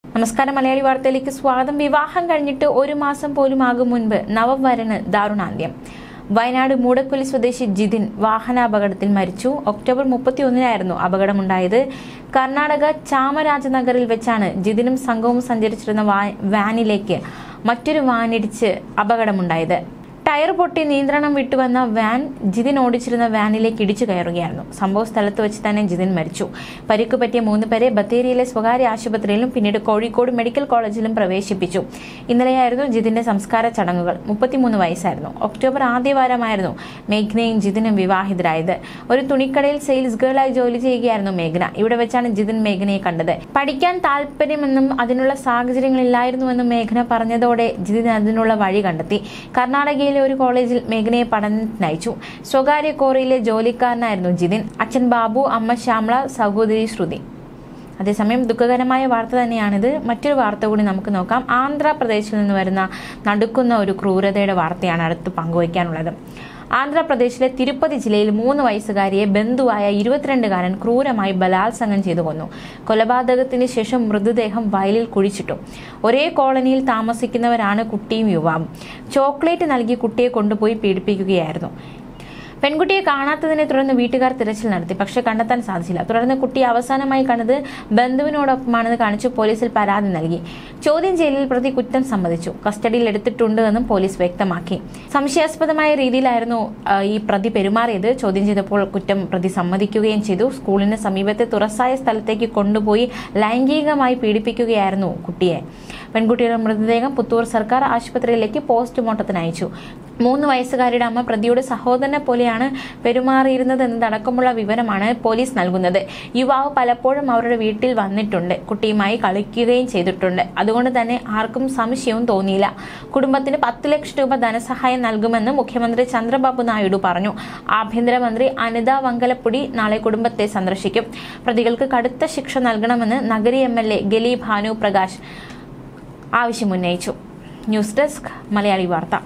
നമസ്കാരം മലയാളി വാർത്തയിലേക്ക് സ്വാഗതം വിവാഹം കഴിഞ്ഞിട്ട് ഒരു മാസം പോലും ആകും മുൻപ് നവവരന് ദാരുണാന്ത്യം വയനാട് മൂടക്കൊല്ലി സ്വദേശി ജിതിൻ വാഹനാപകടത്തിൽ മരിച്ചു ഒക്ടോബർ മുപ്പത്തിയൊന്നിനായിരുന്നു അപകടമുണ്ടായത് കർണാടക ചാമരാജനഗറിൽ വെച്ചാണ് ജിതിനും സംഘവും സഞ്ചരിച്ചിരുന്ന വാ- വാനിലേക്ക് മറ്റൊരു വാനിടിച്ച് അപകടമുണ്ടായത് ടയർ പൊട്ടി നിയന്ത്രണം വിട്ടുവന്ന വാൻ ജിതിൻ ഓടിച്ചിരുന്ന വാനിലേക്ക് ഇടിച്ചു കയറുകയായിരുന്നു സംഭവ സ്ഥലത്ത് വെച്ച് തന്നെ ജിതിൻ മരിച്ചു പരിക്ക് പറ്റിയ മൂന്ന് പേരെ ബത്തേരിയിലെ സ്വകാര്യ ആശുപത്രിയിലും പിന്നീട് കോഴിക്കോട് മെഡിക്കൽ കോളേജിലും പ്രവേശിപ്പിച്ചു ഇന്നലെയായിരുന്നു ജിതിന്റെ സംസ്കാര ചടങ്ങുകൾ മുപ്പത്തിമൂന്ന് വയസ്സായിരുന്നു ഒക്ടോബർ ആദ്യവാരമായിരുന്നു മേഘ്നയും ജിതിനും വിവാഹിതരായത് ഒരു തുണിക്കടയിൽ സെയിൽസ് ഗേളായി ജോലി ചെയ്യുകയായിരുന്നു മേഘ്ന ഇവിടെ വെച്ചാണ് ജിതിൻ മേഘനയെ കണ്ടത് പഠിക്കാൻ താല്പര്യമെന്നും അതിനുള്ള സാഹചര്യങ്ങളില്ലായിരുന്നുവെന്നും മേഘന പറഞ്ഞതോടെ ജിതിൻ അതിനുള്ള വഴി കണ്ടെത്തി കർണാടകയിലെ ഒരു കോളേജിൽ മേഘനയെ പഠനത്തിനയച്ചു സ്വകാര്യ കോറിയിലെ ജോലിക്കാരനായിരുന്നു ജിതിൻ അച്ഛൻ ബാബു അമ്മ ശ്യാമള സഹോദരി ശ്രുതി അതേസമയം ദുഃഖകരമായ വാർത്ത തന്നെയാണിത് മറ്റൊരു വാർത്ത കൂടി നമുക്ക് നോക്കാം ആന്ധ്രാപ്രദേശിൽ നിന്ന് വരുന്ന നടുക്കുന്ന ഒരു ക്രൂരതയുടെ വാർത്തയാണ് അടുത്ത് പങ്കുവയ്ക്കാനുള്ളത് ആന്ധ്രാപ്രദേശിലെ തിരുപ്പതി ജില്ലയിൽ മൂന്ന് വയസ്സുകാരിയെ ബന്ധുവായ ഇരുപത്തിരണ്ടുകാരൻ ക്രൂരമായി ബലാത്സംഗം ചെയ്തു കൊന്നു കൊലപാതകത്തിന് ശേഷം മൃതദേഹം വയലിൽ കുഴിച്ചിട്ടു ഒരേ കോളനിയിൽ താമസിക്കുന്നവരാണ് കുട്ടിയും യുവാവും ചോക്ലേറ്റ് നൽകി കുട്ടിയെ കൊണ്ടുപോയി പീഡിപ്പിക്കുകയായിരുന്നു പെൺകുട്ടിയെ കാണാത്തതിനെ തുടർന്ന് വീട്ടുകാർ തിരച്ചിൽ നടത്തി പക്ഷേ കണ്ടെത്താൻ സാധിച്ചില്ല തുടർന്ന് കുട്ടി അവസാനമായി കണ്ടത് ബന്ധുവിനോടൊപ്പമാണെന്ന് കാണിച്ചു പോലീസിൽ പരാതി നൽകി ചോദ്യം ചെയ്യലിൽ പ്രതി കുറ്റം സമ്മതിച്ചു കസ്റ്റഡിയിൽ എടുത്തിട്ടുണ്ട് എന്നും പോലീസ് വ്യക്തമാക്കി സംശയാസ്പദമായ രീതിയിലായിരുന്നു ആ, ഈ പ്രതി പെരുമാറിയത് ചോദ്യം ചെയ്തപ്പോൾ കുറ്റം പ്രതി സമ്മതിക്കുകയും ചെയ്തു സ്കൂളിന് സമീപത്തെ തുറസായ സ്ഥലത്തേക്ക് കൊണ്ടുപോയി ലൈംഗികമായി പീഡിപ്പിക്കുകയായിരുന്നു കുട്ടിയെ പെൺകുട്ടിയുടെ മൃതദേഹം പുത്തൂർ സർക്കാർ ആശുപത്രിയിലേക്ക് പോസ്റ്റ്മോർട്ടത്തിന് അയച്ചു മൂന്ന് വയസ്സുകാരിയുടെ അമ്മ പ്രതിയുടെ സഹോദരനെ പോലെയാണ് പെരുമാറിയിരുന്നത് എന്നതടക്കമുള്ള വിവരമാണ് പോലീസ് നൽകുന്നത് യുവാവ് പലപ്പോഴും അവരുടെ വീട്ടിൽ വന്നിട്ടുണ്ട് കുട്ടിയുമായി കളിക്കുകയും ചെയ്തിട്ടുണ്ട് അതുകൊണ്ട് തന്നെ ആർക്കും സംശയവും തോന്നിയില്ല കുടുംബത്തിന് പത്ത് ലക്ഷം രൂപ ധനസഹായം നൽകുമെന്ന് മുഖ്യമന്ത്രി ചന്ദ്രബാബു നായിഡു പറഞ്ഞു ആഭ്യന്തരമന്ത്രി അനിത വങ്കലപ്പുടി നാളെ കുടുംബത്തെ സന്ദർശിക്കും പ്രതികൾക്ക് കടുത്ത ശിക്ഷ നൽകണമെന്ന് Nagari M L A Gali Bhanu Prakash ആവശ്യമുന്നയിച്ചു ന്യൂസ് ഡെസ്ക് മലയാളി വാർത്ത